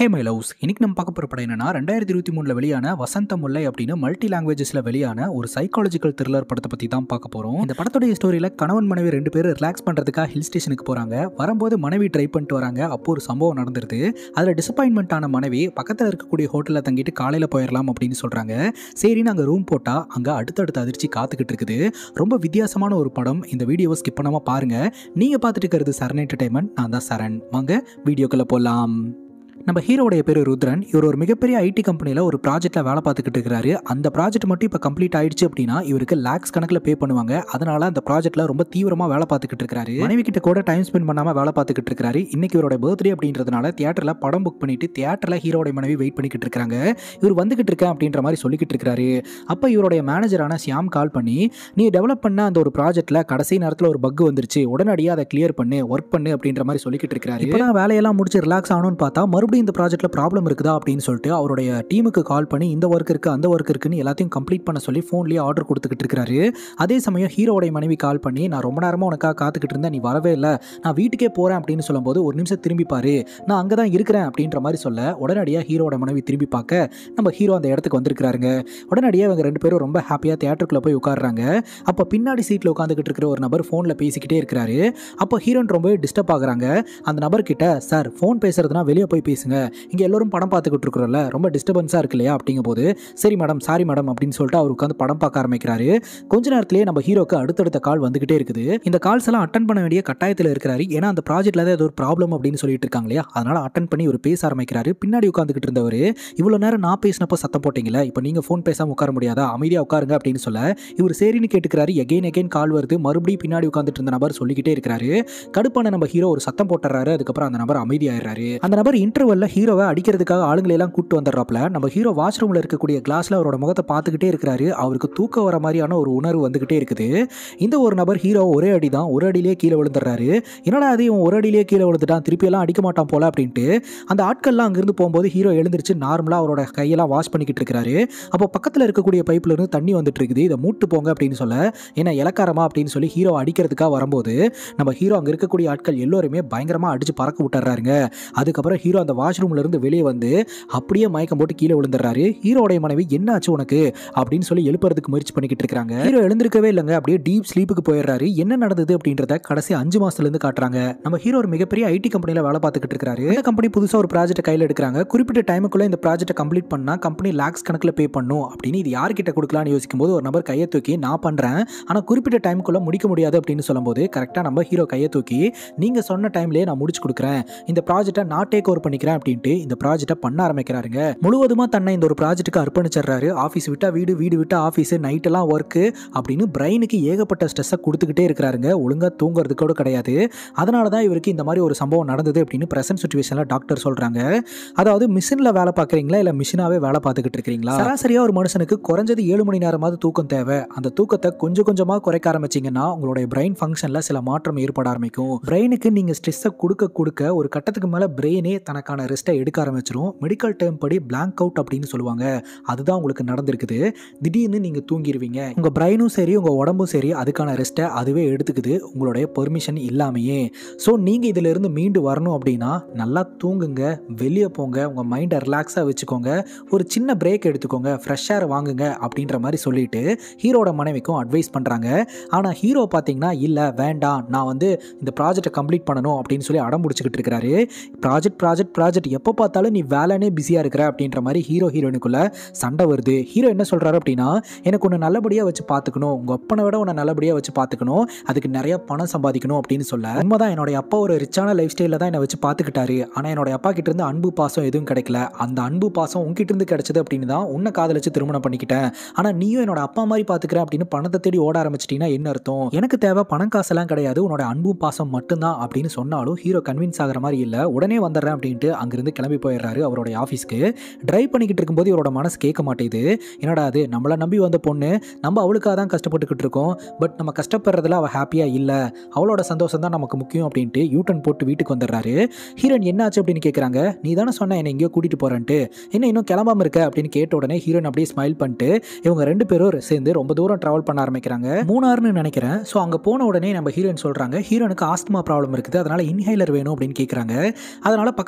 hey my loves இன்னைக்கு நம்ம பார்க்க போகிற படம் என்னன்னா ரெண்டாயிரத்தி இருபத்தி மூணில் வெளியான வசந்த முல்லை அப்படின்னு மல்டி லாங்குவேஜஸில் வெளியான ஒரு சைக்காலஜிக்கல் த்ரில்லர் படத்தை பற்றி தான் பார்க்க போகிறோம் இந்த படத்துடைய ஸ்டோரியில் கணவன் மனைவி ரெண்டு பேரும் ரிலாக்ஸ் பண்ணுறதுக்காக ஹில் ஸ்டேஷனுக்கு போகிறாங்க வரும்போது மனைவி ட்ரை பண்ணிட்டு வராங்க அப்போ ஒரு சம்பவம் நடந்துருது அதில் டிசப்பாயின்மெண்ட் ஆன மனைவி பக்கத்தில் இருக்கக்கூடிய ஹோட்டலில் தங்கிட்டு காலையில் போயிடலாம் அப்படின்னு சொல்கிறாங்க சரின்னு அங்கே ரூம் போட்டால் அங்கே அடுத்தடுத்த அதிர்ச்சி காத்துக்கிட்டு இருக்குது ரொம்ப வித்தியாசமான ஒரு படம் இந்த வீடியோவை ஸ்கிப் பண்ணாமல் பாருங்கள் நீங்கள் பார்த்துட்டு இருக்கிறது சரண் என்டர்டைன்மெண்ட் நான் தான் சரண் வாங்க வீடியோக்குள்ளே போகலாம் நம்ம ஹீரோடைய பேர் ருத்ரன் இவர் ஒரு மிகப்பெரிய ஐடி கம்பெனியில் ஒரு ப்ராஜெக்ட்டில் வேலை பார்த்துக்கிட்டு இருக்கிறாரு அந்த ப்ராஜெக்ட் மட்டும் இப்போ கம்ப்ளீட் ஆயிடுச்சு அப்படின்னா இவருக்கு லேக்ஸ் கணக்கில் பே பண்ணுவாங்க அதனால அந்த ப்ராஜெக்ட்டில் ரொம்ப தீவிரமாக வேலை பார்த்துக்கிட்டு இருக்காரு மனைவி கிட்ட கூட டைம் ஸ்பெண்ட் பண்ணாமல் வேலை பார்த்துக்கிட்டு இருக்காரு இன்னைக்கு இவரோட பர்த்டே அப்படின்றதுனால தியேட்டரில் படம் புக் பண்ணிட்டு தியேட்டரில் ஹீரோடைய மனைவி வெயிட் பண்ணிக்கிட்டு இருக்காங்க இவர் வந்துகிட்டு இருக்கேன் அப்படின்ற மாதிரி சொல்லிக்கிட்டு இருக்காரு அப்போ இவருடைய மேனேஜரான சியாம் கால் பண்ணி நீ டெவலப் பண்ண அந்த ஒரு ப்ராஜெக்ட்டில் கடைசி நேரத்தில் ஒரு பக் வந்துருச்சு உடனடியாக அதை கிளியர் பண்ணு ஒர்க் பண்ணு அப்படின்ற மாதிரி சொல்லிக்கிட்டு இருக்காரு இப்போ வேலையெல்லாம் முடிச்சு ரிலாக்ஸ் ஆகணும்னு பார்த்தா மறுபடியும் இந்த ப்ராஜெக்ட்டில் ப்ராப்ளம் இருக்குதா அப்படின்னு சொல்லிட்டு அவருடைய டீமுக்கு கால் பண்ணி இந்த ஒர்க் இருக்குது அந்த ஒர்க் இருக்குன்னு எல்லாத்தையும் கம்ப்ளீட் பண்ண சொல்லி ஃபோன்லேயே ஆர்டர் கொடுத்துக்கிட்டு இருக்காரு அதே சமயம் ஹீரோடைய மனைவி கால் பண்ணி நான் ரொம்ப நேரமாக உனக்காக காத்துக்கிட்டு இருந்தேன் நீ வரவே இல்லை நான் வீட்டுக்கே போகிறேன் அப்படின்னு சொல்லும்போது ஒரு நிமிஷம் திரும்பி பாரு நான் அங்கே தான் இருக்கிறேன் அப்படின்ற மாதிரி சொல்ல உடனடியாக ஹீரோட மனைவி திரும்பி பார்க்க நம்ம ஹீரோ அந்த இடத்துக்கு வந்திருக்கிறாருங்க உடனடியாக இவங்க ரெண்டு பேரும் ரொம்ப ஹாப்பியாக தியேட்டருக்குள்ளே போய் உட்காடுறாங்க அப்போ பின்னாடி சீட்டில் உட்காந்துக்கிட்டு இருக்கிற ஒரு நபர் ஃபோனில் பேசிக்கிட்டே இருக்கிறாரு அப்போ ஹீரோன் ரொம்பவே டிஸ்டர்ப் ஆகுறாங்க அந்த நபர்கிட்ட சார் ஃபோன் பேசுறதுனா வெளியே போய் பேசுங்க இங்கே எல்லோரும் படம் பார்த்துக்கிட்டு இருக்கிறோம்ல ரொம்ப டிஸ்டர்பன்ஸாக இருக்கு இல்லையா அப்படிங்கும் போது சரி மேடம் சாரி மேடம் அப்படின்னு சொல்லிட்டு அவர் உட்காந்து படம் பார்க்க ஆரம்பிக்கிறாரு கொஞ்ச நேரத்திலேயே நம்ம ஹீரோக்கு அடுத்தடுத்த கால் வந்துகிட்டே இருக்குது இந்த கால்ஸ் எல்லாம் அட்டன் பண்ண வேண்டிய கட்டாயத்தில் இருக்கிறாரு ஏன்னா அந்த ப்ராஜெக்ட்ல தான் ஏதோ ஒரு ப்ராப்ளம் அப்படின்னு சொல்லிட்டு இருக்காங்க இல்லையா அதனால அட்டன் பண்ணி ஒரு பேச ஆரம்பிக்கிறாரு பின்னாடி உட்காந்துக்கிட்டு இருந்தவர் இவ்வளோ நேரம் நான் பேசினப்போ சத்தம் போட்டீங்களே இப்போ நீங்கள் ஃபோன் பேசாமல் உட்கார முடியாதா அமைதியாக உட்காருங்க அப்படின்னு சொல்ல இவர் சரின்னு கேட்டுக்கிறாரு எகைன் எகைன் கால் வருது மறுபடியும் பின்னாடி உட்காந்துட்டு இருந்த நபர் சொல்லிக்கிட்டே இருக்கிறாரு கடுப்பான நம்ம ஹீரோ ஒரு சத்தம் போட்டுறாரு அதுக்கப்புறம் அந்த நபர் அமைதியாயிடுறாரு அந்த நபர் இன்டர்வல்ல ஹீரோவை அடிக்கிறதுக்காக ஆளுங்களை எல்லாம் கூட்டு வந்துடுறாப்ல நம்ம ஹீரோ வாஷ்ரூம்ல இருக்கக்கூடிய கிளாஸ்ல அவரோட முகத்தை பார்த்துக்கிட்டே இருக்கிறாரு அவருக்கு தூக்கம் வர மாதிரியான ஒரு உணர்வு வந்துகிட்டே இருக்குது இந்த ஒரு நபர் ஹீரோ ஒரே அடி தான் ஒரு அடியிலே கீழே விழுந்துடுறாரு என்னடா அது இவன் ஒரு அடியிலே கீழே விழுந்துட்டான் திருப்பி எல்லாம் அடிக்க மாட்டான் போல அப்படின்ட்டு அந்த ஆட்கள்லாம் அங்கிருந்து போகும்போது ஹீரோ எழுந்திருச்சு நார்மலாக அவரோட கையெல்லாம் வாஷ் பண்ணிக்கிட்டு இருக்கிறாரு அப்போ பக்கத்தில் இருக்கக்கூடிய பைப்ல இருந்து தண்ணி வந்துட்டு இருக்குது இதை மூட்டு போங்க அப்படின்னு சொல்ல ஏன்னா இலக்காரமா அப்படின்னு சொல்லி ஹீரோ அடிக்கிறதுக்காக வரும்போது நம்ம ஹீரோ அங்கே இருக்கக்கூடிய ஆட்கள் எல்லோருமே பயங்கரமாக அடிச்சு பறக்க விட்டுறாருங்க அதுக்கப்புறம் ஹீரோ அந்த வாஷ்ரூம்ல இருந்து வெளியே வந்து அப்படியே மயக்கம் போட்டு கீழே விழுந்துடுறாரு ஹீரோடைய மனைவி என்ன ஆச்சு உனக்கு அப்படின்னு சொல்லி எழுப்புறதுக்கு முயற்சி பண்ணிக்கிட்டு இருக்காங்க ஹீரோ எழுந்திருக்கவே இல்லைங்க அப்படியே டீப் ஸ்லீப்புக்கு போயிடுறாரு என்ன நடந்தது அப்படின்றத கடைசி அஞ்சு மாசத்துல இருந்து காட்டுறாங்க நம்ம ஹீரோ ஒரு மிகப்பெரிய ஐடி கம்பெனியில் வேலை பார்த்துக்கிட்டு இருக்காரு இந்த கம்பெனி புதுசாக ஒரு ப்ராஜெக்ட் கையில் எடுக்கிறாங்க குறிப்பிட்ட டைமுக்குள்ள இந்த ப்ராஜெக்ட்டை கம்ப்ளீட் பண்ணா கம்பெனி லேக்ஸ் கணக்கில் பே பண்ணும் அப்படின்னு இது யார்கிட்ட கொடுக்கலாம்னு யோசிக்கும் போது ஒரு நபர் கையை தூக்கி நான் பண்றேன் ஆனால் குறிப்பிட்ட டைமுக்குள்ள முடிக்க முடியாது அப்படின்னு சொல்லும்போது கரெக்டாக நம்ம ஹீரோ கையை தூக்கி நீங்க சொன்ன டைம்லயே நான் முடிச்சு கொடுக்குறேன் இந்த ப்ராஜெக்ட்டை நான் டேக் ஓவர் பண்ணிக்கிறேன் அப்படின்ட்டு இந்த ப்ராஜெக்ட்டை பண்ண ஆரம்பிக்கிறாருங்க முழுவதுமா தன்னை இந்த ஒரு ப்ராஜெக்ட்டுக்கு அர்ப்பணிச்சிடுறாரு ஆஃபீஸ் விட்டா வீடு வீடு விட்டா ஆஃபீஸ் நைட் எல்லாம் ஒர்க்கு அப்படின்னு பிரெயினுக்கு ஏகப்பட்ட ஸ்ட்ரெஸ்ஸை கொடுத்துக்கிட்டே இருக்கிறாருங்க ஒழுங்கா தூங்குறது கூட கிடையாது அதனால தான் இவருக்கு இந்த மாதிரி ஒரு சம்பவம் நடந்தது அப்படின்னு ப்ரெசன்ட் சுச்சுவேஷனில் டாக்டர் சொல்றாங்க அதாவது மிஷினில் வேலை பார்க்குறீங்களா இல்லை மிஷினாவே வேலை பார்த்துக்கிட்டு இருக்கிறீங்களா சராசரியாக ஒரு மனுஷனுக்கு குறைஞ்சது ஏழு மணி நேரமாவது தூக்கம் தேவை அந்த தூக்கத்தை கொஞ்சம் கொஞ்சமாக குறைக்க ஆரம்பிச்சிங்கன்னா உங்களுடைய பிரெயின் ஃபங்க்ஷனில் சில மாற்றம் ஏற்பட ஆரம்பிக்கும் பிரெயினுக்கு நீங்கள் ஸ்ட்ரெஸ்ஸை கொடுக்க கொடுக்க ஒரு கட்டத்துக்கு மேலே பிரெயினே தனக்கான ரெஸ்ட்டை எடுக்க ஆரம்பிச்சிரும் மெடிக்கல் டேர்ம் படி பிளாங்க் அவுட் அப்படின்னு சொல்லுவாங்க அதுதான் உங்களுக்கு நடந்திருக்குது திடீர்னு நீங்கள் தூங்கிடுவீங்க உங்கள் பிரெயினும் சரி உங்கள் உடம்பும் சரி அதுக்கான ரெஸ்ட்டை அதுவே எடுத்துக்குது உங்களுடைய பெர்மிஷன் இல்லாமையே ஸோ நீங்கள் இதிலிருந்து மீண்டு வரணும் அப்படின்னா நல்லா தூங்குங்க வெளியே போங்க உங்கள் மைண்டை ரிலாக்ஸாக வச்சுக்கோங்க ஒரு சின்ன பிரேக் எடுத்துக்கோங்க ஃப்ரெஷ் ஏர் வாங்குங்க அப்படின்ற மாதிரி சொல்லிட்டு ஹீரோட மனைவிக்கும் அட்வைஸ் பண்ணுறாங்க ஆனால் ஹீரோ பார்த்தீங்கன்னா இல்லை வேண்டாம் நான் வந்து இந்த ப்ராஜெக்டை கம்ப்ளீட் பண்ணணும் அப்படின்னு சொல்லி அடம் பிடிச்சிக்கிட்டு இருக்கிறாரு ப்ராஜெக்ட் ப்ராஜெக்ட் ப்ராஜெக்ட் எப்போ பார்த்தாலும் நீ வேலைனே பிஸியாக இருக்கிற அப்படின்ற மாதிரி ஹீரோ ஹீரோயினுக்குள்ள சண்டை வருது ஹீரோ என்ன சொல்கிறாரு அப்படின்னா எனக்கு உன்னை நல்லபடியாக வச்சு பார்த்துக்கணும் உங்கள் அப்பனை விட உன்னை நல்லபடியாக வச்சு பார்த்துக்கணும் அதுக்கு நிறைய பணம் சம்பாதிக்கணும் அப்படின்னு சொல்ல உண்மைதான் என்னுடைய அப்பா ஒரு ரிச்சான லைஃப் ஸ்டைலில் தான் என்னை வச்சு பார்த்துக்கிட்டாரு ஆனால் என்னோட அப்பா கிட்ட இருந்து அன்பு பாசம் எதுவும் கிடைக்கல அந்த அன்பு பாசம் உங்ககிட்ட இருந்து கிடைச்சது அப்படின்னு தான் உன்னை காதலிச்சு திருமணம் பண்ணிக்கிட்டேன் ஆனால் நீயும் என்னோட அப்பா மாதிரி பார்த்துக்கிறேன் அப்படின்னு பணத்தை தேடி ஓட ஆரம்பிச்சிட்டீங்கன்னா என்ன அர்த்தம் எனக்கு தேவை பணம் காசெல்லாம் கிடையாது உன்னோட அன்பும் பாசம் மட்டும்தான் அப்படின்னு சொன்னாலும் ஹீரோ கன்வின்ஸ் ஆகிற மாதிரி இல்லை உடனே வந்துடுறேன் அப்படின்ட்டு அங்கிருந்து கிளம்பி போயிடுறாரு அவருடைய ஆஃபீஸ்க்கு டிரைவ் பண்ணிக்கிட்டு இருக்கும்போது இவரோட மனசு கேட்க மாட்டேது என்னடா அது நம்மளை நம்பி வந்த பொண்ணு நம்ம அவளுக்காக தான் கஷ்டப்பட்டுக்கிட்டு இருக்கோம் பட் நம்ம கஷ்டப்படுறதுல அவள் ஹாப்பியாக இல்லை அவளோட சந்தோஷம் தான் நமக்கு முக்கியம் அப்படின்ட்டு யூட்டன் போட்டு வீட்டுக்கு வந்துடுறாரு ஹீரோயின் என்னாச்சு அப்படின்னு கேட்குறாங்க நீ தானே சொன்ன என்னை எங்கேயோ கூட்டிகிட்டு போகிறேன்ட்டு என்ன இன்னும் கிளம்பாம இருக்க அப்படின்னு கேட்ட உடனே ஹீரோயின் அப்படியே ஸ்மைல் பண்ணிட்டு இவங்க ரெண்டு பேரும் சேர்ந்து ரொம்ப தூரம் ட்ராவல் பண்ண ஆரம்பிக்கிறாங்க மூணாறுன்னு நினைக்கிறேன் ஸோ அங்கே போன உடனே நம்ம ஹீரோயின் சொல்கிறாங்க ஹீரோனுக்கு ஆஸ்துமா ப்ராப்ளம் இருக்குது அதனால இன்ஹைலர் வேணும் அப்படின்னு கேட்குறாங்க அதனால பக்கத்தில் இருக்கக்கூடிய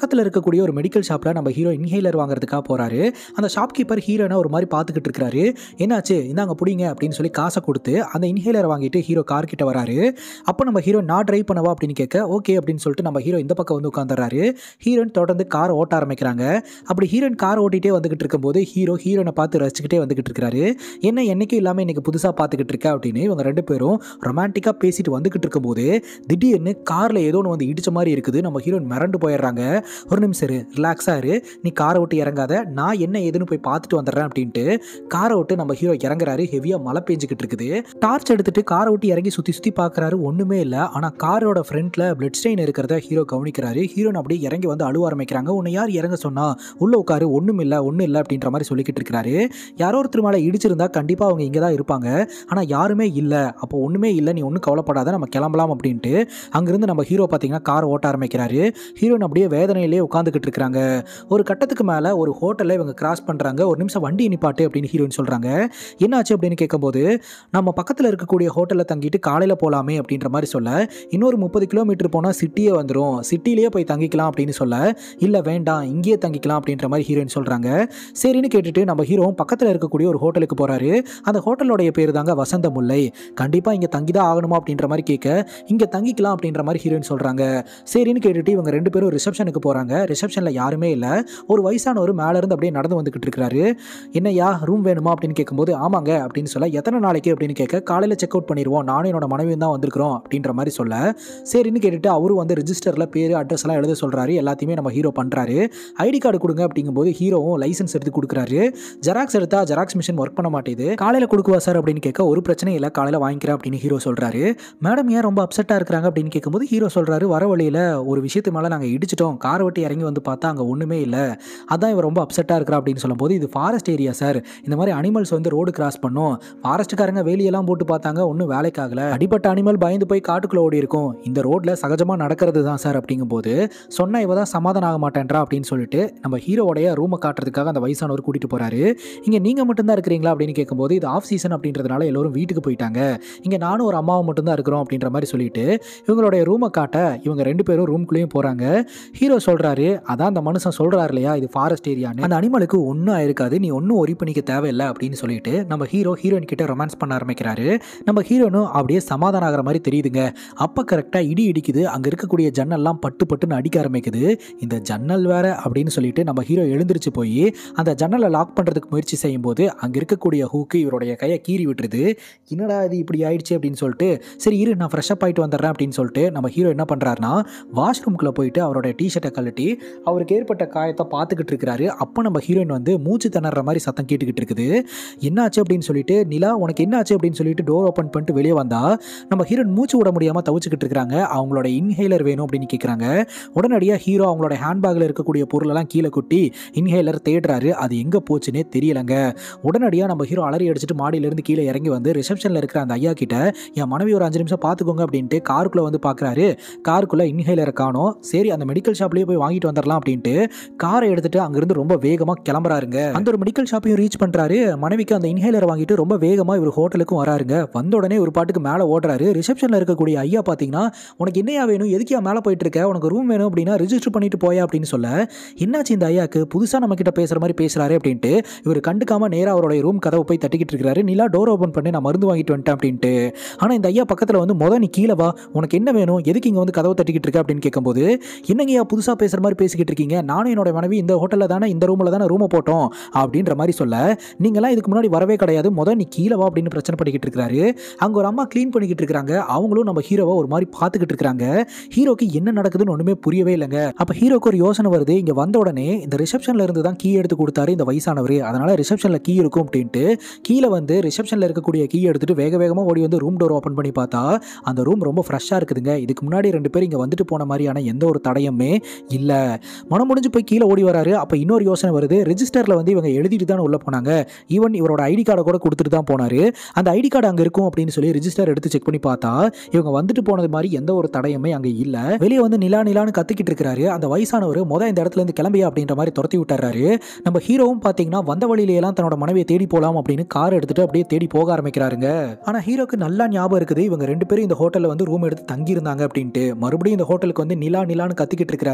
இருக்கக்கூடிய ஒரு மெடிக்கல் ஷாப்பில் நம்ம ஹீரோ இன்ஹேலர் வாங்குறதுக்காக போகிறாரு அந்த ஷாப் கீப்பர் ஹீரோனை ஒரு மாதிரி பார்த்துக்கிட்டு இருக்காரு என்னாச்சு இந்தாங்க பிடிங்க அப்படின்னு சொல்லி காசை கொடுத்து அந்த இன்ஹேலர் வாங்கிட்டு ஹீரோ கார் கிட்ட வராரு அப்போ நம்ம ஹீரோ நான் ட்ரைவ் பண்ணவா அப்படின்னு கேட்க ஓகே அப்படின்னு சொல்லிட்டு நம்ம ஹீரோ இந்த பக்கம் வந்து உட்காந்துறாரு ஹீரோயின் தொடர்ந்து கார் ஓட்ட ஆரம்பிக்கிறாங்க அப்படி ஹீரோயின் கார் ஓட்டிகிட்டே வந்துகிட்டு இருக்கும்போது ஹீரோ ஹீரோனை பார்த்து ரசிச்சுக்கிட்டே வந்துகிட்டு இருக்காரு என்ன என்னைக்கும் இல்லாமல் இன்னைக்கு புதுசாக பார்த்துக்கிட்டு இருக்க அப்படின்னு இவங்க ரெண்டு பேரும் ரொமான்டிக்காக பேசிட்டு வந்துகிட்டு இருக்கும்போது திடீர்னு காரில் ஏதோ ஒன்று வந்து இடிச்ச மாதிரி இருக்குது நம்ம ஹீரோயின் மிரண்டு போயிடுறாங்க ஒரு நிமிஷம் இரு ரிலாக்ஸாக இரு நீ காரை விட்டு இறங்காத நான் என்ன ஏதுன்னு போய் பார்த்துட்டு வந்துடுறேன் அப்படின்ட்டு காரை விட்டு நம்ம ஹீரோ இறங்குறாரு ஹெவியாக மழை பெஞ்சிக்கிட்டு இருக்குது டார்ச் எடுத்துட்டு காரை விட்டு இறங்கி சுற்றி சுற்றி பார்க்குறாரு ஒன்றுமே இல்லை ஆனால் காரோட ஃப்ரண்ட்டில் பிளட் ஸ்டெயின் இருக்கிறத ஹீரோ கவனிக்கிறாரு ஹீரோன் அப்படியே இறங்கி வந்து அழுவ ஆரம்பிக்கிறாங்க உன்னை யார் இறங்க சொன்னா உள்ள உட்காரு ஒன்றும் இல்லை ஒன்றும் இல்லை அப்படின்ற மாதிரி சொல்லிக்கிட்டு இருக்கிறாரு யாரோ ஒருத்தர் மேலே இடிச்சிருந்தா கண்டிப்பாக அவங்க இங்கே தான் இருப்பாங்க ஆனால் யாருமே இல்லை அப்போ ஒன்றுமே இல்லை நீ ஒன்றும் கவலைப்படாத நம்ம கிளம்பலாம் அப்படின்ட்டு அங்கேருந்து நம்ம ஹீரோ பார்த்தீங்கன்னா கார் ஓட்ட ஆரம்பிக்கிறாரு ஹீரோயின் அப்படியே வேதனையிலே உட்காந்துக்கிட்டு இருக்கிறாங்க ஒரு கட்டத்துக்கு மேலே ஒரு ஹோட்டலில் இவங்க கிராஸ் பண்ணுறாங்க ஒரு நிமிஷம் வண்டி நிப்பாட்டு அப்படின்னு ஹீரோயின் சொல்கிறாங்க என்னாச்சு அப்படின்னு கேட்கும்போது நம்ம பக்கத்தில் இருக்கக்கூடிய ஹோட்டலில் தங்கிட்டு காலையில் போகலாமே அப்படின்ற மாதிரி சொல்ல இன்னொரு முப்பது கிலோமீட்டர் போனால் சிட்டியே வந்துடும் சிட்டிலேயே போய் தங்கிக்கலாம் அப்படின்னு சொல்ல இல்லை வேண்டாம் இங்கேயே தங்கிக்கலாம் அப்படின்ற மாதிரி ஹீரோயின் சொல்கிறாங்க சரின்னு கேட்டுட்டு நம்ம ஹீரோவும் பக்கத்தில் இருக்கக்கூடிய ஒரு ஹோட்டலுக்கு போகிறாரு அந்த ஹோட்டலோடைய பேர் தாங்க வசந்த முல்லை கண்டிப்பாக இங்கே தங்கி தான் ஆகணுமா அப்படின்ற மாதிரி கேட்க இங்கே தங்கிக்கலாம் அப்படின்ற மாதிரி ஹீரோயின் சொல்கிறாங்க சரின்னு கேட்டுட்டு இவங்க ரெண்டு பேரும் ரிசப்ஷனுக்கு போகிறாங்க ரிசப்ஷனில் யாருமே இல்லை ஒரு வயசானவர் மேலேருந்து அப்படியே நடந்து வந்துக்கிட்டு இருக்கிறாரு என்னையா ரூம் வேணுமா அப்படின்னு கேட்கும்போது ஆமாங்க அப்படின்னு சொல்ல எத்தனை நாளைக்கு அப்படின்னு கேட்க காலையில் செக் அவுட் பண்ணிடுவோம் நானும் என்னோட மனைவியும் தான் வந்திருக்கிறோம் அப்படின்ற மாதிரி சொல்ல சரின்னு கேட்டுட்டு அவரும் வந்து ரிஜிஸ்டரில் பேர் அட்ரஸ் எல்லாம் எழுத சொல்கிறாரு எல்லாத்தையுமே நம்ம ஹீரோ பண்ணுறாரு ஐடி கார்டு கொடுங்க அப்படிங்கும்போது ஹீரோவும் லைசன்ஸ் எடுத்து கொடுக்குறாரு ஜெராக்ஸ் எடுத்தா ஜெராக்ஸ் மிஷின் ஒர்க் பண்ண மாட்டேது காலையில் கொடுக்குவா சார் அப்படின்னு கேட்க ஒரு பிரச்சனையும் இல்லை காலையில் வாங்கிக்கிறேன் அப்படின்னு ஹீரோ சொல்கிறாரு மேடம் ஏன் ரொம்ப அப்செட்டாக இருக்கிறாங்க அப்படின்னு கேட்கும்போது ஹீரோ சொல்கிறாரு வர வழியில் ஒரு விஷயத்து மேலே நாங்கள் இடிச்சிட்டோம் காரை விட்டு இறங்கி வந்து பார்த்தா அங்கே ஒன்றுமே இல்லை அதான் இவர் ரொம்ப அப்செட்டாக இருக்கிறா அப்படின்னு சொல்லும்போது இது ஃபாரஸ்ட் ஏரியா சார் இந்த மாதிரி அனிமல்ஸ் வந்து ரோடு கிராஸ் பண்ணும் ஃபாரஸ்ட்டுக்காரங்க வேலியெல்லாம் போட்டு பார்த்தாங்க ஒன்றும் வேலைக்காகல அடிப்பட்ட அனிமல் பயந்து போய் காட்டுக்குள்ள ஓடி இருக்கும் இந்த ரோட்ல சகஜமாக நடக்கிறது தான் சார் அப்படிங்கும்போது சொன்ன இவ தான் சமாதானம் ஆக மாட்டேன்றா அப்படின்னு சொல்லிட்டு நம்ம ஹீரோவோடைய ரூமை காட்டுறதுக்காக அந்த வயசானவர் கூட்டிட்டு போறாரு இங்க நீங்க மட்டும்தான் இருக்கிறீங்களா அப்படின்னு கேட்கும்போது இது ஆஃப் சீசன் அப்படின்றதுனால எல்லாரும் வீட்டுக்கு போயிட்டாங்க இங்க நானும் ஒரு அம்மாவும் மட்டும்தான் இருக்கிறோம் அப்படின்ற மாதிரி சொல்லிட்டு இவங்களுடைய ரூமை காட்ட இவங்க ரெண்டு பேரும் ரூம்குள்ளேயும் போறாங்க ஹீரோ சொல்றாரு அதான் அந்த மனுஷன் சொல்றாரு இல்லையா இது ஃபாரஸ்ட் ஏரியான்னு அந்த அனிமலுக்கு ஒன்றும் ஆயிருக்காது நீ ஒன்றும் ஒரி பண்ணிக்க தேவையில்லை அப்படின்னு சொல்லிட்டு நம்ம ஹீரோ ஹீரோயின் கிட்ட ரொமான்ஸ் பண்ண ஆரம்பிக்கிறாரு நம்ம ஹீரோனும் அப்படியே சமாதானம் ஆகிற மாதிரி தெரியுதுங்க அப்போ கரெக்டாக இடி இடிக்குது அங்கே இருக்கக்கூடிய ஜன்னல்லாம் பட்டு பட்டுன்னு அடிக்க ஆரம்பிக்குது இந்த ஜன்னல் வேற அப்படின்னு சொல்லிட்டு நம்ம ஹீரோ எழுந்திருச்சு போய் அந்த ஜன்னலை லாக் பண்ணுறதுக்கு முயற்சி செய்யும்போது அங்கே இருக்கக்கூடிய ஹூக்கு இவருடைய கையை கீறி விட்டுருது என்னடா இது இப்படி ஆயிடுச்சு அப்படின்னு சொல்லிட்டு சரி இரு நான் ஃப்ரெஷ்அப் ஆயிட்டு வந்துடுறேன் அப்படின்னு சொல்லிட்டு நம்ம ஹீரோ என்ன பண்ணுறாருனா வாஷ்ரூம்குள்ளே போயிட்டு அவருடைய டிஷர்ட்டை கழட்டி அவருக்கு ஏற்பட்ட காயத்தை பார்த்துக்கிட்டு இருக்கிறாரு அப்போ நம்ம ஹீரோயின் வந்து மூச்சு திணற மாதிரி சத்தம் கேட்டுக்கிட்டு இருக்குது என்னாச்சு அப்படின்னு சொல்லிட்டு நிலா உனக்கு என்னாச்சு அப்படின்னு சொல்லிட்டு டோர் ஓப்பன் பண்ணிட்டு வெளியே வந்தா நம்ம ஹீரோயின் மூச்சு விட முடியாமல் தவிச்சுக்கிட்டு இருக்கிறாங்க அவங்களோட இன்ஹேலர் வேணும் அப்படின்னு கேட்குறாங்க உடனடியாக ஹீரோ அவங்களோட ஹேண்ட்பேக்கில் இருக்கக்கூடிய பொருளெல்லாம் கீழே கொட்டி இன்ஹேலர் தேடுறாரு அது எங்கே போச்சுன்னே தெரியலங்க உடனடியாக நம்ம ஹீரோ அலறி அடிச்சுட்டு மாடியிலேருந்து கீழே இறங்கி வந்து ரிசப்ஷனில் இருக்கிற அந்த ஐயா கிட்ட என் மனைவி ஒரு அஞ்சு நிமிஷம் பார்த்துக்கோங்க அப்படின்ட்டு காருக்குள்ளே வந்து பார்க்குறாரு காருக்குள்ளே இன்ஹேலரை காணோம் சரி அந்த மெடிக்கல் ஷாப்லேயே போய் வாங்கிட்டு வந்துடலாம் அப்படின்ட்டு காரை எடுத்துட்டு அங்கிருந்து ரொம்ப வேகமாக கிளம்புறாருங்க அந்த ஒரு மெடிக்கல் ஷாப்பையும் ரீச் பண்ணுறாரு மனைவிக்கு அந்த இன்ஹேலரை வாங்கிட்டு ரொம்ப வேகமாக இவர் ஹோட்டலுக்கும் வராருங்க வந்த உடனே ஒரு பாட்டுக்கு மேலே ஓடுறாரு ரிசப்ஷனில் இருக்கக்கூடிய ஐயா பார்த்தீங்கன்னா உனக்கு என்னையா வேணும் எதுக்கியா மேலே போயிட்டு இருக்க உனக்கு ரூம் வேணும் அப்படின்னா ரிஜிஸ்டர் பண்ணிட்டு போயா அப்படின்னு சொல்ல என்னாச்சு இந்த ஐயாக்கு புதுசாக நம்ம கிட்ட பேசுகிற மாதிரி பேசுகிறாரு அப்படின்ட்டு இவர் கண்டுக்காம நேராக அவருடைய ரூம் கதவை போய் தட்டிக்கிட்டு இருக்காரு நிலா டோர் ஓப்பன் பண்ணி நான் மருந்து வாங்கிட்டு வந்துட்டேன் அப்படின்ட்டு ஆனால் இந்த ஐயா பக்கத்தில் வந்து முத நீ கீழே வா உனக்கு என்ன வேணும் எதுக்கு இங்கே வந்து கதவை தட்டிக்கிட்டு இருக்க அப்படின்னு கேட்கும்போது என்னங்கய்யா புதுசாக பேசுகிற மாதிரி பேசிக்கிட்டு இருக்கீங்க நானும் என்னோட மனைவி இந்த ஹோட்டலில் தானே இந்த ரூமில் தானே ரூமை போட்டோம் அப்படின்ற மாதிரி சொல்ல நீங்களாம் இதுக்கு முன்னாடி வரவே கிடையாது முத நீ கீழே வா அப்படின்னு பிரச்சனை பண்ணிக்கிட்டு இருக்காரு அங்கே ஒரு அம்மா க்ளீன் பண்ணிக்கிட்டு இருக்காங்க அவங்களும் நம்ம ஹீரோவை ஒரு மாதிரி பார்த்துக்கிட்டு இருக்காங்க ஹீரோக்கு என்ன நடக்குதுன்னு ஒன்றுமே புரியவே இல்லைங்க அப்போ ஹீரோக்கு ஒரு யோசனை வருது இங்கே வந்த உடனே இந்த ரிசப்ஷனில் இருந்து தான் கீ எடுத்து கொடுத்தாரு இந்த வயசானவர் அதனால ரிசப்ஷனில் கீ இருக்கும் அப்படின்ட்டு கீழே வந்து ரிசப்ஷனில் இருக்கக்கூடிய கீ எடுத்துட்டு வேக வேகமாக ஓடி வந்து ரூம் டோர் ஓப்பன் பண்ணி பார்த்தா அந்த ரூம் ரொம்ப ஃப்ரெஷ்ஷாக இருக்குதுங்க இதுக்கு முன்னாடி ரெண்டு பேர் இங்கே வந்துட்டு போன மாதிரியான எந்த ஒரு தடயமே இல்லை மனம் முடிஞ்சு போய் கீழே ஓடி வராரு அப்போ இன்னொரு யோசனை வருது ரெஜிஸ்டரில் வந்து இவங்க எழுதிட்டு தான் உள்ள போனாங்க ஈவன் இவரோட ஐடி கார்டை கூட கொடுத்துட்டு தான் போனாரு அந்த ஐடி கார்டு அங்கே இருக்கும் அப்படின்னு சொல்லி ரிஜிஸ்டர் எடுத்து செக் பண்ணி பார்த்தா இவங்க வந்துட்டு போனது மாதிரி எந்த ஒரு தடயமே அங்கே இல்லை வெளியே வந்து நிலா நிலான்னு கத்திக்கிட்டு இருக்கிறாரு அந்த வயசானவர் முத இந்த இடத்துல இருந்து கிளம்பியா அப்படின்ற மாதிரி துரத்தி விட்டுறாரு நம்ம ஹீரோவும் பார்த்தீங்கன்னா வந்த வழியிலையெல்லாம் தன்னோட மனைவியை தேடி போகலாம் அப்படின்னு கார் எடுத்துட்டு அப்படியே தேடி போக ஆரம்பிக்கிறாருங்க ஆனால் ஹீரோக்கு நல்லா ஞாபகம் இருக்குது இவங்க ரெண்டு பேரும் இந்த ஹோட்டலில் வந்து ரூம் எடுத்து தங்கி இருந்தாங்க அப்படின்ட்டு மறுபடியும் இந்த ஹோட்டலுக்கு வந்து நிலா நிலான்னு கத்திக்கிட்டு இருக்கிறாரு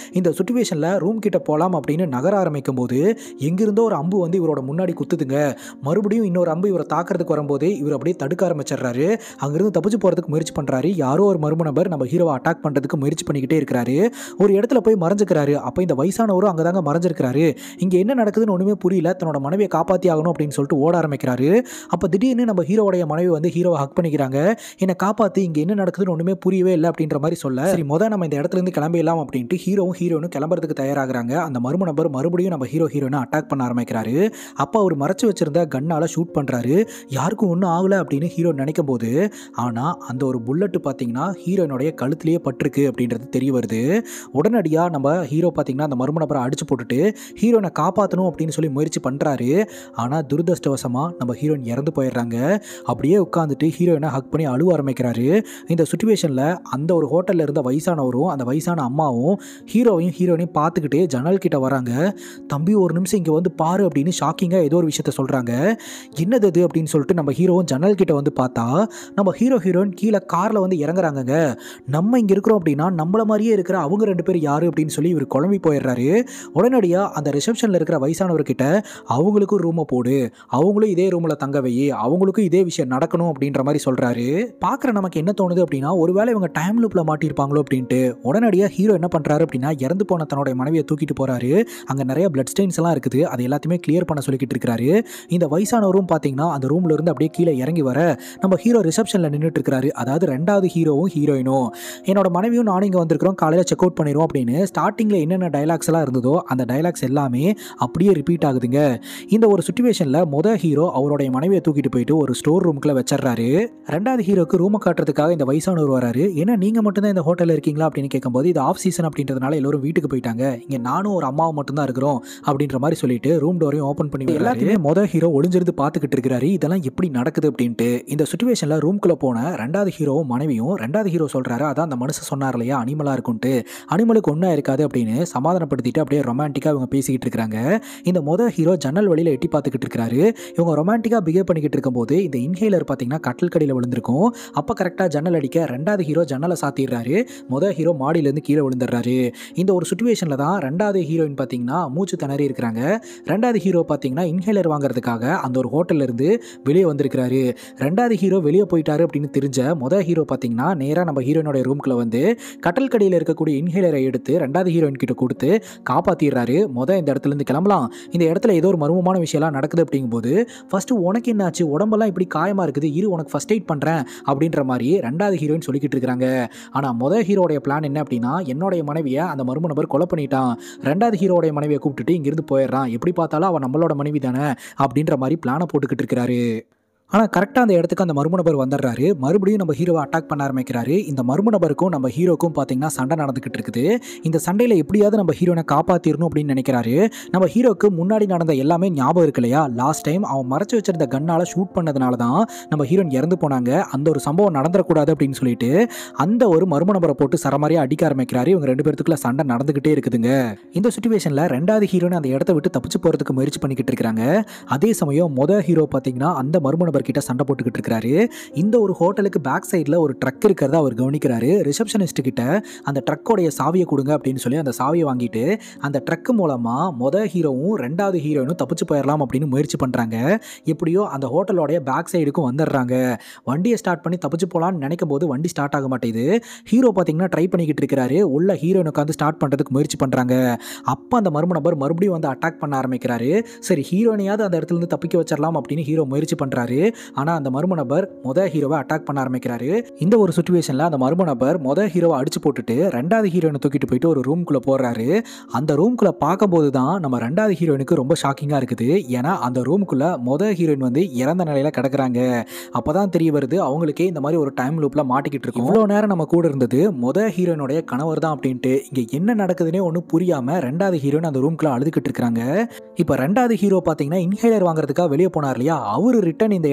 இந்த சுச்சுவேஷனில் ரூம் கிட்ட போகலாம் அப்படின்னு நகர ஆரம்பிக்கும் போது எங்கிருந்தோ ஒரு அம்பு வந்து இவரோட முன்னாடி குத்துதுங்க மறுபடியும் இன்னொரு அம்பு இவரை தாக்கிறதுக்கு வரும்போது இவர் அப்படியே தடுக்க ஆரம்பிச்சிடுறாரு அங்கிருந்து தப்பிச்சு போகிறதுக்கு முயற்சி பண்ணுறாரு யாரோ ஒரு மர்ம நபர் நம்ம ஹீரோவை அட்டாக் பண்ணுறதுக்கு முயற்சி பண்ணிக்கிட்டே இருக்கிறாரு ஒரு இடத்துல போய் மறைஞ்சுக்கிறாரு அப்போ இந்த வயசானவரும் அங்கே தாங்க மறைஞ்சிருக்கிறாரு இங்கே என்ன நடக்குதுன்னு ஒன்றுமே புரியல தன்னோட மனைவியை காப்பாற்றி ஆகணும் அப்படின்னு சொல்லிட்டு ஓட ஆரம்பிக்கிறாரு அப்போ திடீர்னு நம்ம ஹீரோவுடைய மனைவி வந்து ஹீரோவை ஹக் பண்ணிக்கிறாங்க என்னை காப்பாற்றி இங்கே என்ன நடக்குதுன்னு ஒன்றுமே புரியவே இல்லை அப்படின்ற மாதிரி சொல்ல சரி மொதல் நம்ம இந்த இடத்துல இருந்து கிளம்பிடலாம் அப்படின்ட்டு ஹீரோவும் ஹீரோனும் கிளம்புறதுக்கு தயாராகிறாங்க அந்த மர்ம நபர் மறுபடியும் நம்ம ஹீரோ ஹீரோனை அட்டாக் பண்ண ஆரம்பிக்கிறாரு அப்போ அவர் மறைச்சு வச்சிருந்த கண்ணால் ஷூட் பண்ணுறாரு யாருக்கும் ஒன்றும் ஆகலை அப்படின்னு ஹீரோ நினைக்கும் போது ஆனால் அந்த ஒரு புல்லட்டு பார்த்தீங்கன்னா ஹீரோனுடைய கழுத்துலேயே பட்டிருக்கு அப்படின்றது தெரிய வருது உடனடியாக நம்ம ஹீரோ பார்த்தீங்கன்னா அந்த மர்ம நபரை அடிச்சு போட்டுட்டு ஹீரோனை காப்பாற்றணும் அப்படின்னு சொல்லி முயற்சி பண்ணுறாரு ஆனால் துரதிருஷ்டவசமாக நம்ம ஹீரோயின் இறந்து போயிடுறாங்க அப்படியே உட்காந்துட்டு ஹீரோயினை ஹக் பண்ணி அழுவ ஆரம்பிக்கிறாரு இந்த சுச்சுவேஷனில் அந்த ஒரு ஹோட்டலில் இருந்த வயசானவரும் அந்த வயசான அம்மாவும் ஹீரோவையும் ஹீரோயினையும் பார்த்துக்கிட்டே ஜன்னல் கிட்ட வராங்க தம்பி ஒரு நிமிஷம் இங்கே வந்து பாரு அப்படின்னு ஷாக்கிங்காக ஏதோ ஒரு விஷயத்த சொல்கிறாங்க என்னது அது அப்படின்னு சொல்லிட்டு நம்ம ஹீரோவும் ஜன்னல் கிட்ட வந்து பார்த்தா நம்ம ஹீரோ ஹீரோயின் கீழே காரில் வந்து இறங்குறாங்கங்க நம்ம இங்கே இருக்கிறோம் அப்படின்னா நம்மள மாதிரியே இருக்கிற அவங்க ரெண்டு பேர் யாரு அப்படின்னு சொல்லி இவர் குழம்பி போயிடுறாரு உடனடியாக அந்த ரிசப்ஷனில் இருக்கிற வயசானவர்கிட்ட அவங்களுக்கும் ரூமை போடு அவங்களும் இதே ரூமில் தங்க வை அவங்களுக்கும் இதே விஷயம் நடக்கணும் அப்படின்ற மாதிரி சொல்கிறாரு பார்க்குற நமக்கு என்ன தோணுது அப்படின்னா ஒருவேளை இவங்க டைம் லூப்பில் மாட்டியிருப்பாங்களோ அப்படின்ட்டு உடனடியாக ஹீரோ என்ன பண்ணுறாரு அப்படின்னா இறந்து போன தன்னோட மனைவியை தூக்கிட்டு போகிறாரு அங்கே நிறைய பிளட் ஸ்டெயின்ஸ் எல்லாம் இருக்குது அது எல்லாத்தையுமே கிளியர் பண்ண சொல்லிக்கிட்டு இருக்கிறாரு இந்த வயசானவரும் பார்த்தீங்கன்னா அந்த ரூம்ல இருந்து அப்படியே கீழே இறங்கி வர நம்ம ஹீரோ ரிசப்ஷனில் நின்றுட்டு இருக்காரு அதாவது ரெண்டாவது ஹீரோவும் ஹீரோயினும் என்னோட மனைவியும் நானும் இங்கே வந்திருக்கிறோம் காலையில் செக் அவுட் பண்ணிடுவோம் அப்படின்னு ஸ்டார்டிங்கில் என்னென்ன டைலாக்ஸ் எல்லாம் இருந்ததோ அந்த டைலாக்ஸ் எல்லாமே அப்படியே ரிப்பீட் ஆகுதுங்க இந்த ஒரு சுச்சுவேஷனில் முத ஹீரோ அவருடைய மனைவியை தூக்கிட்டு போயிட்டு ஒரு ஸ்டோர் ரூமுக்குள்ள வச்சிடுறாரு ரெண்டாவது ஹீரோக்கு ரூமை காட்டுறதுக்காக இந்த வயசானவர் வராரு ஏன்னா நீங்கள் மட்டும்தான் இந்த ஹோட்டலில் இருக்கீங்களா அப்படின்னு கேட்கும்போது இது ஆஃப் சீசன் அப்படின்றதுனால எல்லாரும் வீட்டுக்கு போயிட்டாங்க இங்கே நானும் ஒரு அம்மாவும் மட்டும்தான் இருக்கிறோம் அப்படின்ற மாதிரி சொல்லிட்டு ரூம் டோரையும் ஓப்பன் பண்ணி எல்லாத்தையுமே முத ஹீரோ ஒளிஞ்சிருந்து பார்த்துக்கிட்டு இருக்கிறாரு இதெல்லாம் எப்படி நடக்குது அப்படின்ட்டு இந்த சுச்சுவேஷனில் ரூம்குள்ளே போன ரெண்டாவது ஹீரோவும் மனைவியும் ரெண்டாவது ஹீரோ சொல்கிறாரு அதான் அந்த மனுஷன் சொன்னார் இல்லையா அனிமலாக இருக்கும்ட்டு அனிமலுக்கு ஒன்றா இருக்காது அப்படின்னு சமாதானப்படுத்திட்டு அப்படியே ரொமான்டிக்காக இவங்க பேசிக்கிட்டு இருக்கிறாங்க இந்த முத ஹீரோ ஜன்னல் வழியில் எட்டி பார்த்துக்கிட்டு இருக்கிறாரு இவங்க ரொமான்டிக்காக பிஹேவ் பண்ணிக்கிட்டு இருக்கும்போது இந்த இன்ஹேலர் பார்த்தீங்கன்னா கட்டல் கடியில் விழுந்திருக்கும் அப்போ கரெக்டாக ஜன்னல் அடிக்க ரெண்டாவது ஹீரோ ஜன்னலை சாத்திடுறாரு முத ஹீரோ மாடியிலேருந்து கீழே விழுந்துடுறாரு இந்த ஒரு சுச்சுவேஷனில் தான் ரெண்டாவது ஹீரோயின் பார்த்தீங்கன்னா மூச்சு திணறி இருக்கிறாங்க ரெண்டாவது ஹீரோ பார்த்தீங்கன்னா இன்ஹேலர் வாங்குறதுக்காக அந்த ஒரு ஹோட்டல்ல இருந்து வெளியே வந்திருக்கிறாரு ரெண்டாவது ஹீரோ வெளியே போயிட்டாரு அப்படின்னு தெரிஞ்ச முத ஹீரோ பார்த்தீங்கன்னா நேராக நம்ம ஹீரோயினோட ரூம்குள்ள வந்து கட்டல் கடியில் இருக்கக்கூடிய இன்ஹேலரை எடுத்து ரெண்டாவது ஹீரோயின் கிட்ட கொடுத்து காப்பாற்றிடுறாரு முத இந்த இடத்துல இருந்து கிளம்பலாம் இந்த இடத்துல ஏதோ ஒரு மர்மமான விஷயம்லாம் நடக்குது அப்படிங்கும்போது ஃபர்ஸ்ட் உனக்கு என்னாச்சு உடம்பெல்லாம் இப்படி காயமா இருக்குது இரு உனக்கு ஃபர்ஸ்ட் எய்ட் பண்ணுறேன் அப்படின்ற மாதிரி ரெண்டாவது ஹீரோயின் சொல்லிக்கிட்டு இருக்கிறாங்க ஆனால் முதல் ஹீரோடைய பிளான் என்ன அப்படின்னா என்னுடைய மனைவியை அந்த மர்ம நபர் கொலை பண்ணிட்டான் ரெண்டாவது ஹீரோடைய மனைவியை கூப்பிட்டுட்டு இங்கிருந்து போயிடுறான் எப்படி பார்த்தாலும் அவன் நம்மளோட மனைவி தானே அப்படின்ற மாதிரி பிளானை போட்டுக்கிட்டு இருக்கிறாரு ஆனால் கரெக்டாக அந்த இடத்துக்கு அந்த மர்ம நபர் வந்துடுறாரு மறுபடியும் நம்ம ஹீரோவை அட்டாக் பண்ண ஆரம்பிக்கிறாரு இந்த மர்ம நபருக்கும் நம்ம ஹீரோக்கும் பார்த்தீங்கன்னா சண்டை நடந்துக்கிட்டு இருக்குது இந்த சண்டையில் எப்படியாவது நம்ம ஹீரோனை காப்பாற்றிடணும் அப்படின்னு நினைக்கிறாரு நம்ம ஹீரோக்கு முன்னாடி நடந்த எல்லாமே ஞாபகம் இருக்கு இல்லையா லாஸ்ட் டைம் அவன் மறைச்சு வச்சிருந்த கண்ணால் ஷூட் பண்ணதுனால தான் நம்ம ஹீரோயின் இறந்து போனாங்க அந்த ஒரு சம்பவம் நடந்துடக்கூடாது அப்படின்னு சொல்லிட்டு அந்த ஒரு மர்ம நபரை போட்டு சரமாரியாக அடிக்க ஆரம்பிக்கிறாரு இவங்க ரெண்டு பேர்த்துக்குள்ள சண்டை நடந்துக்கிட்டே இருக்குதுங்க இந்த சுச்சுவேஷனில் ரெண்டாவது ஹீரோயின் அந்த இடத்த விட்டு தப்பிச்சு போகிறதுக்கு முயற்சி பண்ணிக்கிட்டு இருக்காங்க அதே சமயம் மொதல் ஹீரோ பார்த்தீங்கன்னா அந்த மர்ம நபர் கிட்ட சண்டை போட்டுக்கிட்டு இருக்காரு இந்த ஒரு ஹோட்டலுக்கு பேக் சைடில் ஒரு ட்ரக் இருக்கிறத அவர் கவனிக்கிறாரு ரிசப்ஷனிஸ்ட் கிட்ட அந்த ட்ரக்கோடைய சாவியை கொடுங்க அப்படின்னு சொல்லி அந்த சாவியை வாங்கிட்டு அந்த ட்ரக் மூலமாக மொதல் ஹீரோவும் ரெண்டாவது ஹீரோயினும் தப்பிச்சு போயிடலாம் அப்படின்னு முயற்சி பண்ணுறாங்க எப்படியோ அந்த ஹோட்டலோடைய பேக் சைடுக்கும் வந்துடுறாங்க வண்டியை ஸ்டார்ட் பண்ணி தப்பிச்சு போகலான்னு நினைக்கும் போது வண்டி ஸ்டார்ட் ஆக மாட்டேங்குது ஹீரோ பார்த்தீங்கன்னா ட்ரை பண்ணிக்கிட்டு இருக்கிறாரு உள்ள ஹீரோயின் உட்காந்து ஸ்டார்ட் பண்ணுறதுக்கு முயற்சி பண்ணுறாங்க அப்போ அந்த மர்ம நபர் மறுபடியும் வந்து அட்டாக் பண்ண ஆரம்பிக்கிறாரு சரி ஹீரோனையாவது அந்த இடத்துல இருந்து தப்பிக்க வச்சிடலாம் அப்படின்னு ஹீரோ முயற்சி பண்ணுறாரு ஆனால் அந்த மர்ம நபர் மொத ஹீரோவை அட்டாக் பண்ண ஆரம்பிக்கிறாரு இந்த ஒரு சுச்சுவேஷனில் அந்த மர்ம நபர் மொத ஹீரோவை அடிச்சு போட்டுட்டு ரெண்டாவது ஹீரோயினை தூக்கிட்டு போயிட்டு ஒரு ரூம்குள்ளே போடுறாரு அந்த ரூம்குள்ளே பார்க்கும்போது தான் நம்ம ரெண்டாவது ஹீரோயினுக்கு ரொம்ப ஷாக்கிங்காக இருக்குது ஏன்னா அந்த ரூம்குள்ளே மொத ஹீரோயின் வந்து இறந்த நிலையில் கிடக்குறாங்க அப்போ தான் தெரிய வருது அவங்களுக்கே இந்த மாதிரி ஒரு டைம் லூப்பில் மாட்டிக்கிட்டு இருக்கு இவ்வளோ நேரம் நம்ம கூட இருந்தது மொத ஹீரோயினுடைய கணவர் தான் அப்படின்ட்டு இங்கே என்ன நடக்குதுன்னே ஒன்றும் புரியாமல் ரெண்டாவது ஹீரோயின் அந்த ரூம்குள்ளே அழுதுகிட்டு இருக்காங்க இப்போ ரெண்டாவது ஹீரோ பார்த்தீங்கன்னா இன்ஹேலர் வாங்குறதுக்காக வெளியே போனார் இல்லையா அவர் ரிட்டன் இந்த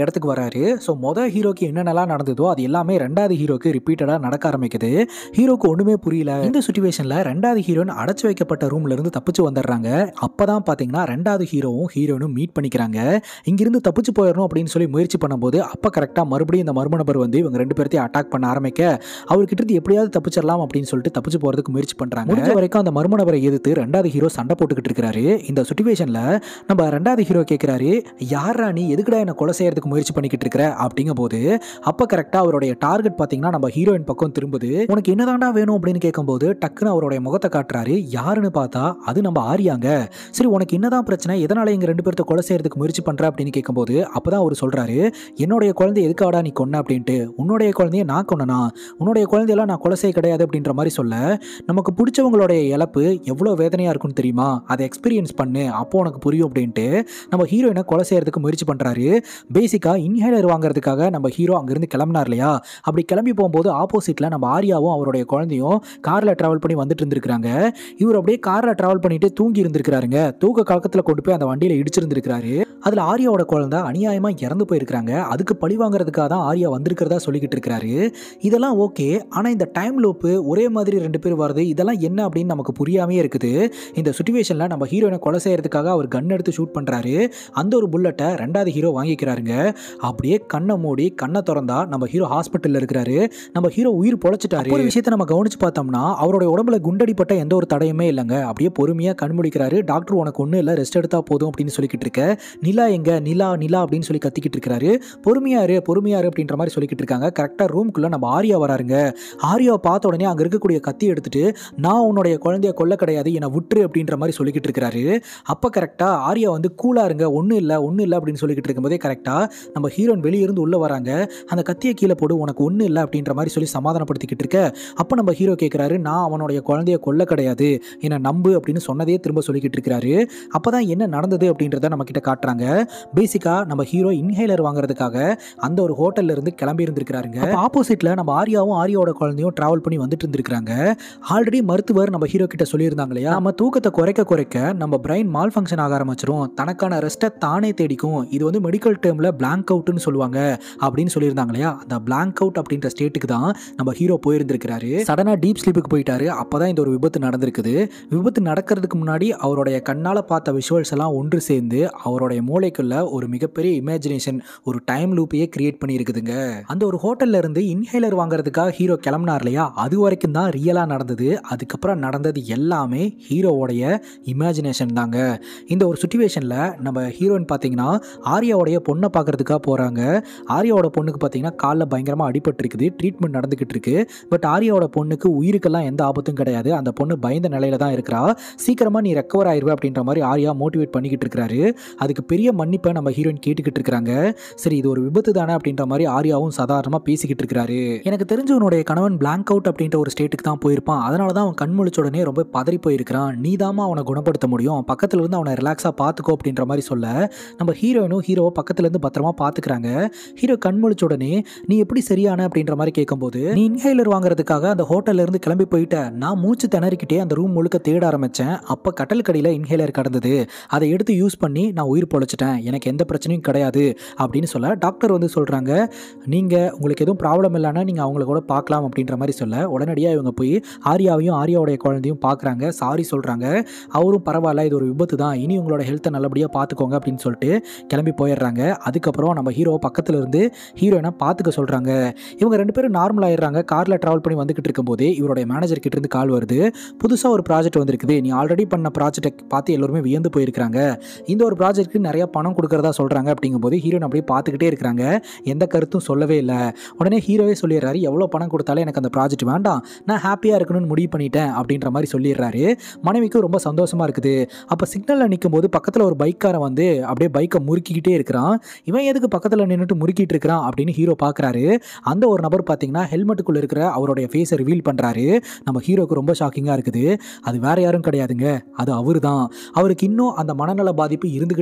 இடத்துக்கு வராரு ஸோ மொதல் ஹீரோக்கு என்னென்னலாம் நடந்ததோ அது எல்லாமே ரெண்டாவது ஹீரோக்கு ரிப்பீட்டடாக நடக்க ஆரம்பிக்குது ஹீரோக்கு ஒன்றுமே புரியல இந்த சுச்சுவேஷனில் ரெண்டாவது ஹீரோயின் அடைச்சு வைக்கப்பட்ட ரூம்ல இருந்து தப்பிச்சு வந்துடுறாங்க அப்பதான் பார்த்தீங்கன்னா ரெண்டாவது ஹீரோவும் ஹீரோயினும் மீட் பண்ணிக்கிறாங்க இங்கிருந்து தப்பிச்சு போயிடணும் அப்படின்னு சொல்லி முயற்சி பண்ணும்போது அப்போ கரெக்டாக மறுபடியும் இந்த மர்ம நபர் வந்து இவங்க ரெண்டு பேர்த்தையும் அட்டாக் பண்ண ஆரம்பிக்க அவர்கிட்ட இருந்து எப்படியாவது தப்பிச்சிடலாம் அப்படின்னு சொல்லிட்டு தப்பிச்சு போறதுக்கு முயற்சி பண்றாங்க முடிஞ்ச வரைக்கும் அந்த மர்ம நபரை எதிர்த்து ரெண்டாவது ஹீரோ சண்டை போட்டுக்கிட்டு இருக்காரு இந்த சுச்சுவேஷன்ல நம்ம ரெண்டாவது ஹீரோ கேட்கிறாரு யாரா நீ எதுக்குடா என்ன கொலை செய்யறதுக்கு முயற்சி பண்ணிக்கிட்டு இருக்கிற அப்படிங்கும் போது அப்போ கரெக்டாக அவருடைய டார்கெட் பார்த்தீங்கன்னா நம்ம ஹீரோயின் பக்கம் திரும்புது உனக்கு என்னதாண்டா வேணும் அப்படின்னு கேட்கும்போது டக்குன்னு அவருடைய முகத்தை காட்டுறாரு யாருன்னு பார்த்தா அது நம்ம ஆரியாங்க சரி உனக்கு என்னதான் பிரச்சனை எதனால எங்க ரெண்டு பேர்த்த கொலை செய்யறதுக்கு முயற்சி பண்ற அப்படின்னு கேட்கும்போது அப்பதான் அவர் சொல்றாரு என்னுடைய குழந்தை எதுக்காடா நீ கொன்ன அப்படின்ட்டு உன்னுடைய குழந்தைய நான் கொன்னனா உன்னுடைய குழந்தையெல்லாம் நான் கொலை செய்ய கிடையாது அப்படின்ற மாதிரி சொல்ல நமக்கு பிடிச்சவங்களுடைய இழப்பு எவ்வளோ வேதனையா இருக்கும்னு தெரியுமா அதை எக்ஸ்பீரியன்ஸ் பண்ணு அப்போ உனக்கு புரியும் அப்படின்ட்டு நம்ம ஹீரோயினை கொலை செய்யறதுக்கு முயற்சி பண்றாரு பேசிக்கா இன்ஹேலர் வாங்குறதுக்காக நம்ம ஹீரோ அங்கிருந்து கிளம்பினார் இல்லையா அப்படி கிளம்பி போகும்போது ஆப்போசிட்ல நம்ம ஆரியாவும் அவருடைய குழந்தையும் கார்ல டிராவல் பண்ணி வந்துட்டு இருந்திருக்காங்க இவர் அப்படியே கார்ல டிராவல் பண்ணிட்டு தூங்கி இருந்திருக்காருங்க தூக்க கலக்கத்துல கொண்டு போய் அந்த வண்டியில இடிச்சிருந்திருக்காரு அதுல ஆரியாவோட குழந்தை அநியாயமா இறந்து போயிருக்காங்க அதுக்கு பழி வாங்குறதுக்காக தான் ஆரியா வந்திருக்கிறதா சொல்லிக்கிட்டு இருக்காரு இதெல்லாம் ஓகே ஆனா இந்த டைம் லூப்பு ஒரே மாதிரி ரெண்டு பேர் வருது இதெல்லாம் என்ன அப்படின்னு நமக்கு புரியாமே இருக்குது இந்த சுச்சுவேஷன்ல நம்ம ஹீரோயினை கொலை செய்யறதுக்காக அவர் கன் எடுத்து ஷூட் பண்றாரு அந்த ஒரு புல்லட்டை ரெண்டாவது ஹீரோ வாங்கிக்கிறாருங்க அப்படியே கண்ணை மூடி கண்ணை திறந்தா நம்ம ஹீரோ ஹாஸ்பிட்டல்ல இருக்கிறாரு நம்ம ஹீரோ உயிர் பொழைச்சிட்டாரு ஒரு விஷயத்தை நம்ம கவனிச்சு பார்த்தோம்னா அவருடைய உடம்புல குண்டடிப்பட்ட எந்த ஒரு தடையுமே இல்லைங்க அப்படியே பொறுமையா கண் முடிக்கிறாரு டாக்டர் உனக்கு ஒன்றும் இல்லை ரெஸ்ட் எடுத்தா போதும் அப்படின்னு சொல்லிக்கிட்டு இருக்க நிலா எங்க நிலா நிலா அப்படின்னு சொல்லி கத்திக்கிட்டு இருக்காரு பொறுமையாரு பொறுமையாரு அப்படின்ற மாதிரி சொல்லிக்கிட்டு இருக்காங்க கரெக்டாக ரூம்குள்ள நம்ம ஆரியா வராருங்க ஆரியாவை பார்த்த உடனே அங்கே இருக்கக்கூடிய கத்தி எடுத்துட்டு நான் உன்னுடைய குழந்தைய கொல்ல கிடையாது என்னை விட்டுரு அப்படின்ற மாதிரி சொல்லிக்கிட்டு இருக்காரு அப்போ கரெக்டாக ஆரியா வந்து கூலா இருங்க ஒன்றும் இல்லை ஒன்றும் இல்லை அப்படின்னு சொல்லிக்கிட்டு இருக்கும்போதே கரெக்டாக நம்ம ஹீரோயின் வெளியே இருந்து உள்ளே வராங்க அந்த கத்தியை கீழே போடு உனக்கு ஒன்றும் இல்லை அப்படின்ற மாதிரி சொல்லி சமாதானப்படுத்திக்கிட்டு இருக்க அப்போ நம்ம ஹீரோ கேட்குறாரு நான் அவனுடைய குழந்தைய கொல்ல கிடையாது என்னை நம்பு அப்படின்னு சொன்னதே திரும்ப சொல்லிக்கிட்டு இருக்கிறாரு அப்போ தான் என்ன நடந்தது அப்படின்றத நம்ம கிட்ட காட்டுறாங்க பேசிக்காக நம்ம ஹீரோ இன்ஹேலர் வாங்குறதுக்காக அந்த ஒரு ஹோட்டல்ல இருந்து கிளம்பி இருந்திருக்கிறாருங்க ஆப்போசிட்ல நம்ம ஆரியாவும் ஆரியாவோட குழந்தையும் டிராவல் பண்ணி வந்துட்டு இருந்திருக்காங்க ஆல்ரெடி மருத்துவர் நம்ம ஹீரோ கிட்ட சொல்லியிருந்தாங்க இல்லையா நம்ம தூக்கத்தை குறைக்க குறைக்க நம்ம பிரைன் மால் ஃபங்க்ஷன் ஆக ஆரம்பிச்சிரும் தனக்கான ரெஸ்ட்டை தானே தேடிக்கும் இது வந்து மெடிக்கல் டேர்மில் பிளாங்க் அவுட்னு சொல்லுவாங்க அப்படின்னு சொல்லியிருந்தாங்க இல்லையா அந்த பிளாங்க் அவுட் அப்படின்ற ஸ்டேட்டுக்கு தான் நம்ம ஹீரோ போயிருந்திருக்கிறாரு சடனாக டீப் ஸ்லீப்புக்கு போயிட்டாரு அப்பதான் இந்த ஒரு விபத்து நடந்திருக்குது விபத்து நடக்கிறதுக்கு முன்னாடி அவருடைய கண்ணால் பார்த்த விஷுவல்ஸ் எல்லாம் ஒன்று சேர்ந்து அவருடைய மூளைக்குள்ள ஒரு மிகப்பெரிய இமேஜினேஷன் ஒரு டைம் லூப்பையே கிரியேட் பண்ணியிருக்குதுங்க அந்த ஒரு ஹோட்டல்ல இருந்து இன்ஹேலர் வாங்குறதுக்காக ஹீரோ கிளம்புனார் இல்லையா அது வரைக்கும் தான் ரியலாக நடந்தது அதுக்கப்புறம் நடந்தது எல்லாமே ஹீரோவோடைய இமேஜினேஷன் தாங்க இந்த ஒரு சுச்சுவேஷனில் நம்ம ஹீரோயின் பார்த்தீங்கன்னா ஆர்யாவுடைய பொண்ணை பார்க்கறதுக்காக போகிறாங்க ஆர்யாவோட பொண்ணுக்கு பார்த்தீங்கன்னா காலில் பயங்கரமாக அடிபட்டிருக்குது ட்ரீட்மெண்ட் நடந்துக்கிட்டு இருக்கு பட் ஆர்யாவோட பொண்ணுக்கு உயிருக்கெல்லாம் எந்த ஆபத்தும் கிடையாது அந்த பொண்ணு பயந்த நிலையில தான் இருக்கிறா சீக்கிரமாக நீ ரெக்கவர் ஆயிருவே அப்படின்ற மாதிரி ஆர்யா மோட்டிவேட் பண்ணிக்கிட்டு இருக்கிறாரு அதுக்கு பெரிய மன்னிப்பை நம்ம ஹீரோயின் கேட்டுக்கிட்டு இருக்கிறாங்க சரி இது ஒரு விபத்து தானே அப்படின்ற மாதிரி ஆர்யாவும் சாதாரணமாக பேசிக்கிட்டு இருக்கிறாரு எனக்கு தெரிஞ்ச உன்னுடைய கணவன் பிளாங்க் அவுட் அப்படின்ற ஒரு ஸ்டேட்டுக்கு தான் போயிருப்பான் அதனால தான் அவன் கண் முழிச்ச உடனே ரொம்ப பதறி போயிருக்கிறான் நீ அவனை குணப்படுத்த முடியும் பக்கத்துல இருந்து அவனை ரிலாக்ஸாக பார்த்துக்கோ அப்படின்ற மாதிரி சொல்ல நம்ம ஹீரோயினும் ஹீரோவை பக்கத்துல இருந்து பத்திரமா பார்த்துக்கிறாங்க ஹீரோ கண் முழிச்ச உடனே நீ எப்படி சரியான அப்படின்ற மாதிரி கேட்கும்போது நீ இன்ஹேலர் வாங்குறதுக்காக அந்த ஹோட்டல்ல இருந்து கிளம்பி போயிட்ட நான் மூச்சு திணறிக்கிட்டே அந்த ரூம் முழுக்க தேட ஆரம்பிச்சேன் அப்போ கட்டலுக்கடியில் இன்ஹேலர் கடந்தது அதை எடுத்து யூஸ் பண்ணி நான் உயிர் பொழைச்சிட்டேன் எனக்கு எந்த பிரச்சனையும் கிடையாது அப்படின்னு சொல்ல டாக்டர் வந்து சொல்கிறாங்க நீங்கள் உங்களுக்கு எதுவும் ப்ராப்ளம் இல்லைன்னா நீங்கள் அவங்கள கூட பார்க்கலாம் அப்படின்ற மாதிரி சொல்ல உடனடியாக இவங்க போய் ஆர்யாவையும் ஆர்யாவுடைய குழந்தையும் பார்க்குறாங்க சாரி சொல்கிறாங்க அவரும் பரவாயில்ல இது ஒரு விபத்து தான் இனி உங்களோட ஹெல்த்தை நல்லபடியாக பார்த்துக்கோங்க அப்படின்னு சொல்லிட்டு கிளம்பி போயிடுறாங்க அதுக்கப்புறம் நம்ம ஹீரோ பக்கத்தில் இருந்து ஹீரோயினை பார்த்துக்க சொல்கிறாங்க இவங்க ரெண்டு பேரும் நார்மல் ஆயிடுறாங்க காரில் ட்ராவல் பண்ணி வந்துக்கிட்டு இருக்கும்போதே இவருடைய மேனேஜர் கிட்ட இருந்து கால் வருது புதுசாக ஒரு ப்ராஜெக்ட் வந்திருக்குது நீ ஆல்ரெடி பண்ண ப்ராஜெக்டை பார்த்து எல்லோருமே வியந்து போயிருக்கிறாங்க இந்த ஒரு ப்ராஜெக்ட்டுக்கு நிறைய பணம் கொடுக்கறதா சொல்கிறாங்க அப்படிங்கும்போது ஹீரோயின் அப்படியே பார்த்துக்கிட்டே இருக்கிறாங்க எந்த கருத்தும் சொல்லவே இல்லை உடனே ஹீரோவே சொல்லிடுறாரு எவ்வளோ பணம் கொடுத்தாலும் எனக்கு அந்த ப்ராஜெக்ட் வேண்டாம் நான் ஹாப்பியாக இருக்கணும்னு முடிவு பண்ணிட்டேன் அப்படின்ற மாதிரி சொல்லிடுறாரு மனைவிக்கும் ரொம்ப சந்தோஷமாக இருக்குது அப்போ சிக்னலில் நிற்கும் போது பக்கத்தில் ஒரு பைக்காரன் வந்து அப்படியே பைக்கை முறுக்கிக்கிட்டே இருக்கிறான் இவன் எதுக்கு பக்கத்தில் நின்றுட்டு முறுக்கிட்டு இருக்கிறான் அப்படின்னு ஹீரோ பார்க்குறாரு அந்த ஒரு நபர் பார்த்தீங்கன்னா ஹெல்மெட்டுக்குள்ளே இருக்கிற அவருடைய ஃபேஸை ரிவீல் பண்ணுறாரு நம்ம ஹீரோக்கு ரொம்ப ஷாக்கிங்காக இருக்குது அது வேற யாரும் கிடையாதுங்க அது அவர் தான் அவருக்கு இன்னும் அந்த மனநல பாதிப்பு இருந்துக்கிட்டே தான் இருக்குது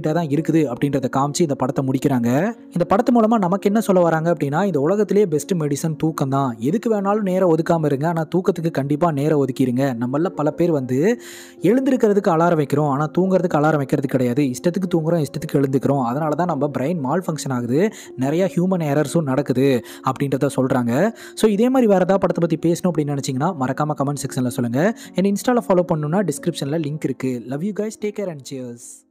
இருக்குது அப்படின்றத காமிச்சு இந்த படத்தை முடிக்கிறாங்க இந்த படத்து மூலமாக நமக்கு என்ன சொல்ல வராங்க அப்படின்னா இந்த உலகத்திலேயே பெஸ்ட் மெடிசன் தூக்கம் தான் எதுக்கு வேணாலும் நேரம் ஒதுக்காமல் இருங்க ஆனால் தூக்கத்துக்கு கண்டிப்பாக நேரம் ஒதுக்கிடுங்க நம்மள பல பேர் வந்து எழுந்திருக்கிறதுக்கு அலாரம் வைக்கிறோம் ஆனால் தூங்குறதுக்கு அலாரம் வைக்கிறது கிடையாது இஷ்டத்துக்கு தூங்குறோம் இஷ்டத்துக்கு எழுந்துக்கிறோம் அதனால தான் நம்ம பிரெயின் மால் ஃபங்க்ஷன் ஆகுது நிறைய ஹியூமன் எரர்ஸும் நடக்குது அப்படின்றத சொல்கிறாங்க ஸோ இதே மாதிரி வேறு ஏதாவது படத்தை பற்றி பேசணும் அப்படின்னு நினச்சிங்கன்னா மறக்காமல் கமெண்ட் செக்ஷனில் சொல்லுங்கள் என் இன்ஸ்டாவில் ஃபாலோ பண்ணணுன்னா டிஸ்கிரிப்ஷனில் லிங்க் இருக்குது love you guys take care and cheers